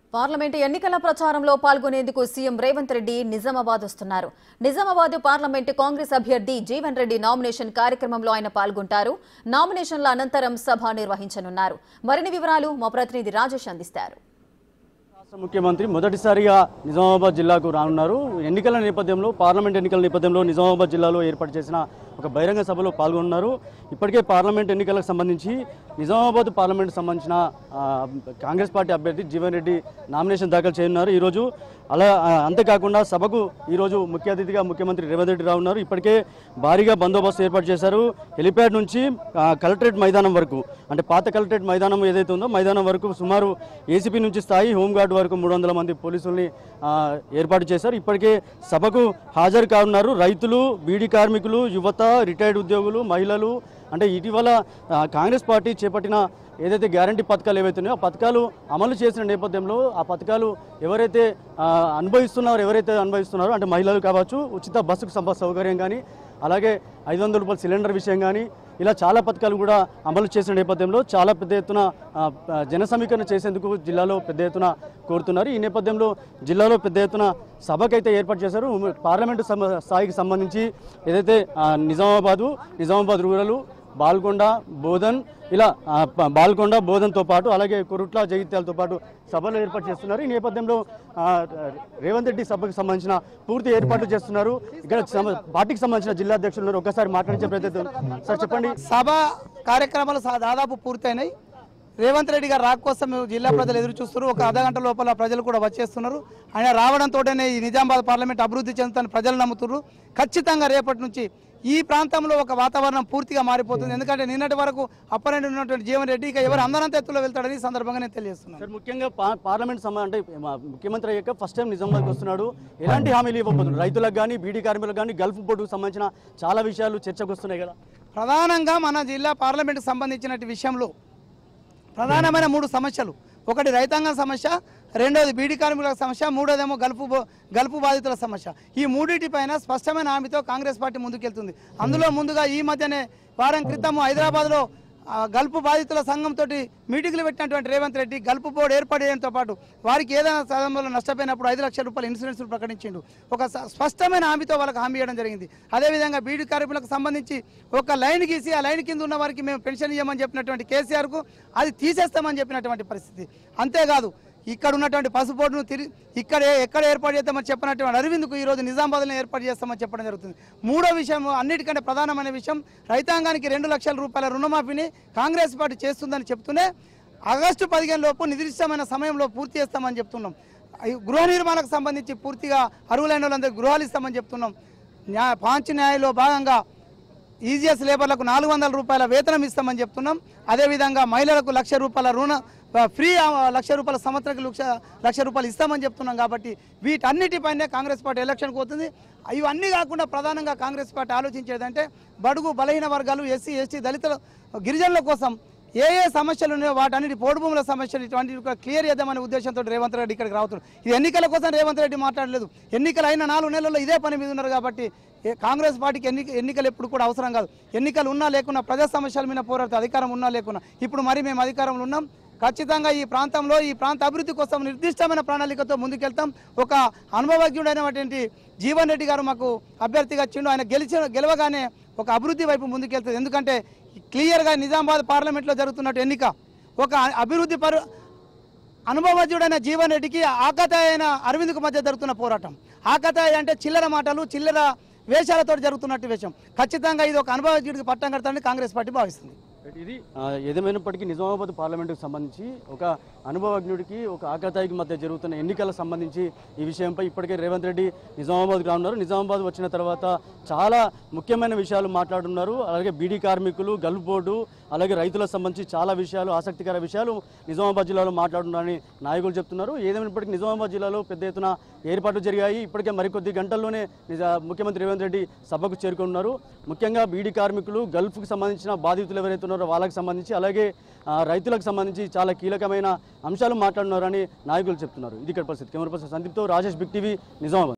parliament ఎన్నికల ప్రచారంలో పాల్గొనేందుకు సీఎం రేవంత్ రెడ్డి నిజామాబాద్ వస్తున్నారు నిజామాబాద్ పార్లమెంటు కాంగ్రెస్ అభ్యర్థి జీవన్ రెడ్డి నామినేషన్ కార్యక్రమంలో ఆయన పాల్గొంటారు నామినేషన్ల అనంతరం సభ నిర్వహించనున్నారు మరిన్ని వివరాలు మా ప్రతినిధి రాజేష్ అందిస్తారు రాష్ట్ర ముఖ్యమంత్రి మొదటిసారిగా నిజామాబాద్ జిల్లాకు రానున్నారు ఎన్నికల నేపథ్యంలో పార్లమెంట్ ఎన్నికల నేపథ్యంలో నిజామాబాద్ జిల్లాలో ఏర్పాటు చేసిన ఒక బహిరంగ సభలో పాల్గొన్నారు ఇప్పటికే పార్లమెంట్ ఎన్నికలకు సంబంధించి నిజామాబాద్ పార్లమెంట్ సంబంధించిన ఆ, కాంగ్రెస్ పార్టీ అభ్యర్థి జీవన్ రెడ్డి నామినేషన్ దాఖలు చేయనున్నారు ఈరోజు అలా ఆ, అంతేకాకుండా సభకు ఈరోజు ముఖ్య అతిథిగా ముఖ్యమంత్రి రేవంత్ రెడ్డి రానున్నారు ఇప్పటికే భారీగా బందోబస్తు ఏర్పాటు చేశారు హెలిప్యాడ్ నుంచి ఆ, కలెక్టరేట్ మైదానం వరకు అంటే పాత కలెక్టరేట్ మైదానం ఏదైతే ఉందో మైదానం వరకు సుమారు ఏసీపీ నుంచి స్థాయి హోంగార్డ్ వరకు మూడు వందల మంది పోలీసుల్ని ఆ, ఏర్పాటు చేశారు ఇప్పటికే సభకు హాజరు కానున్నారు రైతులు బీడీ కార్మికులు యువత రిటైర్డ్ ఉద్యోగులు మహిళలు అంటే ఇటీవల ఆ, కాంగ్రెస్ పార్టీ చేపట్టిన ఏదైతే గ్యారంటీ పథకాలు ఏవైతే ఉన్నాయో ఆ పథకాలు అమలు చేసిన నేపథ్యంలో ఆ పథకాలు ఎవరైతే ఆ, అనుభవిస్తున్నారో ఎవరైతే అనుభవిస్తున్నారో అంటే మహిళలు కావచ్చు ఉచిత బస్సుకు సంప సౌకర్యం కానీ అలాగే ఐదు వందల రూపాయల సిలిండర్ విషయం కానీ ఇలా చాలా పథకాలు కూడా అమలు చేసిన నేపథ్యంలో చాలా పెద్ద ఎత్తున ఆ, ఆ, జన సమీకరణ చేసేందుకు జిల్లాలో పెద్ద ఎత్తున కోరుతున్నారు ఈ నేపథ్యంలో జిల్లాలో పెద్ద ఎత్తున సభకైతే ఏర్పాటు చేశారు ఉమ్మ- పార్లమెంటు సమ- స్థాయికి సంబంధించి ఏదైతే ఆ, నిజామాబాదు నిజామాబాద్ రూరల్ బాల్కొండ బోధన్ ఇలా ఆ, ప- బాల్కొండ బోధన్తో పాటు అలాగే కొరుట్ల జగిత్యాలతో పాటు సభలు ఏర్పాటు చేస్తున్నారు ఈ నేపథ్యంలో ఆ, రేవంత్ రెడ్డి సభకు సంబంధించిన పూర్తి ఏర్పాట్లు చేస్తున్నారు ఇక్కడ సమ- పార్టీకి సంబంధించిన జిల్లా అధ్యక్షులు ఉన్నారు ఒకసారి మాట్లాడించే ప్రయత్నం సార్ చెప్పండి సభ కార్యక్రమాలు సా- దాదాపు పూర్తయినాయి రేవంత్ రెడ్డి గారు రాక కోసం జిల్లా ప్రజలు ఎదురు చూస్తున్నారు ఒక అర్ధగంట లోపల ప్రజలు కూడా వచ్చేస్తున్నారు ఆయన రావడంతోనే ఈ నిజామాబాద్ పార్లమెంట్ అభివృద్ధి చెందుతారని ప్రజలు నమ్ముతున్నారు ఖచ్చితంగా రేపటి నుంచి ఈ ప్రాంతంలో ఒక వాతావరణం పూర్తిగా మారిపోతుంది ఎందుకంటే నిన్నటి వరకు అప్పరెంట్ ఉన్నటువంటి జీవన్ రెడ్డి ఇక ఎవరు అందరంత ఎత్తులో వెళ్తాడని ఈ సందర్భంగా నేను తెలియజేస్తున్నాను సార్ ముఖ్యంగా పా- పార్లమెంట్ సమ అంటే మా ముఖ్యమంత్రి అయ్యాక ఫస్ట్ టైం నిజామాబాద్కి వస్తున్నాడు ఎలాంటి హామీలు ఇవ్వబోతున్నారు రైతులకు కానీ బీడీ కార్మికులకు కానీ గల్ఫ్ బోర్డుకు సంబంధించిన చాలా విషయాలు చర్చకు వస్తున్నాయి కదా ప్రధానంగా మన జిల్లా పార్లమెంట్కి సంబంధించిన విషయంలో ప్రధానమైన మూడు సమస్యలు ఒకటి రైతాంగం సమస్య రెండోది బీడీ కార్మికుల సమస్య మూడోదేమో గల్పు బో- గల్పు బాధితుల సమస్య ఈ మూడింటిపైన స్పష్టమైన హామీతో కాంగ్రెస్ పార్టీ ముందుకెళ్తుంది అందులో ముందుగా ఈ మధ్యనే వారం క్రితం హైదరాబాద్లో ఆ, గల్పు బాధితుల సంఘంతో మీటింగ్లు పెట్టినటువంటి రేవంత్ రెడ్డి గల్పు బోర్డు ఏర్పాటు చేయడంతో పాటు వారికి ఏదైనా సమయంలో నష్టపోయినప్పుడు ఐదు లక్షల రూపాయల ఇన్సూరెన్స్ ప్రకటించిండు ఒక స- స్పష్టమైన హామీతో వాళ్ళకి హామీ ఇవ్వడం జరిగింది అదేవిధంగా బీడీ కార్మికులకు సంబంధించి ఒక లైన్ గీసి ఆ లైన్ కింద ఉన్న వారికి మేము పెన్షన్ ఇవ్వమని చెప్పినటువంటి కేసీఆర్కు అది తీసేస్తామని చెప్పినటువంటి పరిస్థితి అంతేకాదు ఇక్కడ ఉన్నటువంటి పసుపోటును తిరిగి ఇక్కడ ఏ- ఎక్కడ ఏర్పాటు చేస్తామని చెప్పినటువంటి అరవింద్కు ఈరోజు నిజామాబాద్లో ఏర్పాటు చేస్తామని చెప్పడం జరుగుతుంది మూడో విషయం అన్నిటికంటే ప్రధానమైన విషయం రైతాంగానికి రెండు లక్షల రూపాయల రుణమాఫీని కాంగ్రెస్ పార్టీ చేస్తుందని చెప్తూనే ఆగస్టు పదిహేను లోపు నిర్దిష్టమైన సమయంలో పూర్తి చేస్తామని చెప్తున్నాం ఈ గృహ నిర్మాణాలకు సంబంధించి పూర్తిగా అర్హులైన వాళ్ళందరికీ గృహాలు ఇస్తామని చెప్తున్నాం న్యాయ పాంచ్ న్యాయలో భాగంగా ఈజీఎస్ లేబర్లకు నాలుగు వందల రూపాయల వేతనం ఇస్తామని చెప్తున్నాం అదేవిధంగా మహిళలకు లక్ష రూపాయల రుణ ఆ, ఫ్రీ ఆ, లక్ష రూపాయల సంవత్సరానికి లక్ష లక్ష రూపాయలు ఇస్తామని చెప్తున్నాం కాబట్టి వీటన్నిటిపైనే కాంగ్రెస్ పార్టీ ఎలక్షన్కి పోతుంది ఇవన్నీ కాకుండా ప్రధానంగా కాంగ్రెస్ పార్టీ ఆలోచించేదంటే బడుగు బలహీన వర్గాలు ఎస్సీ ఎస్టీ దళితుల గిరిజనుల కోసం ఏ ఏ సమస్యలు ఉన్నాయో వాటన్నిటి పోడు భూముల సమస్యలు ఇటువంటి క్లియర్ చేద్దామనే ఉద్దేశంతో రేవంత్ రెడ్డి ఇక్కడికి రావుతాడు ఇది ఎన్నికల కోసం రేవంత్ రెడ్డి మాట్లాడలేదు ఎన్నికలు అయిన నాలుగు నెలల్లో ఇదే పని మీద ఉన్నారు కాబట్టి ఏ- కాంగ్రెస్ పార్టీకి ఎన్ని ఎన్నికలు ఎప్పుడు కూడా అవసరం కాదు ఎన్నికలు ఉన్నా లేకున్నా ప్రజా సమస్యల మీద పోరాడుతూ అధికారం ఉన్నా లేకున్నా ఇప్పుడు మరి మేము అధికారంలో ఉన్నాం ఖచ్చితంగా ఈ ప్రాంతంలో ఈ ప్రాంత అభివృద్ధి కోసం నిర్దిష్టమైన ప్రణాళికతో ముందుకెళ్తాం ఒక అనుభవజ్ఞుడైనటువంటి జీవన్ రెడ్డి గారు మాకు అభ్యర్థిగా వచ్చిండు ఆయన గెలిచిన గెలవగానే ఒక అభివృద్ధి వైపు ముందుకెళ్తుంది ఎందుకంటే క్లియర్గా నిజామాబాద్ పార్లమెంట్లో జరుగుతున్నట్టు ఎన్నిక ఒక అభివృద్ధి పరు అనుభవజ్ఞుడైన జీవన్ రెడ్డికి ఆకతాయి అయిన అరవింద్కు మధ్య జరుగుతున్న పోరాటం ఆకతాయి అంటే చిల్లర మాటలు చిల్లర వేషాలతో జరుగుతున్నట్టు విషయం ఖచ్చితంగా ఇది ఒక అనుభవజ్ఞుడికి పట్టం కడతానని కాంగ్రెస్ పార్టీ భావిస్తుంది ఇది ఆ, ఏదేమైనప్పటికీ నిజామాబాద్ పార్లమెంటుకు సంబంధించి ఒక అనుభవజ్ఞుడికి ఒక ఆకతాయికి మధ్య జరుగుతున్న ఎన్నికలకు సంబంధించి ఈ విషయంపై ఇప్పటికే రేవంత్ రెడ్డి నిజామాబాద్కి రానున్నారు నిజామాబాద్ వచ్చిన తర్వాత చాలా ముఖ్యమైన విషయాలు మాట్లాడుతున్నారు అలాగే బీడీ కార్మికులు గల్ఫ్ బోర్డు అలాగే రైతులకు సంబంధించి చాలా విషయాలు ఆసక్తికర విషయాలు నిజామాబాద్ జిల్లాలో మాట్లాడుతున్నారని నాయకులు చెప్తున్నారు ఏదేమైనప్పటికీ నిజామాబాద్ జిల్లాలో పెద్ద ఎత్తున ఏర్పాట్లు జరిగాయి ఇప్పటికే మరికొద్ది గంటల్లోనే నిజా ముఖ్యమంత్రి రేవంత్ రెడ్డి సభకు చేరుకున్నారు ముఖ్యంగా బీడీ కార్మికులు గల్ఫ్కి సంబంధించిన బాధితులు ఎవరైతే ఉన్నారో వాళ్ళకి సంబంధించి అలాగే ఆ, రైతులకు సంబంధించి చాలా కీలకమైన అంశాలు మాట్లాడుతున్నారని నాయకులు చెప్తున్నారు ఇది ఇక్కడ పరిస్థితి కెమెరా పర్సన్ సందీప్తో రాజేష్ బిగ్ టీవీ నిజామాబాద్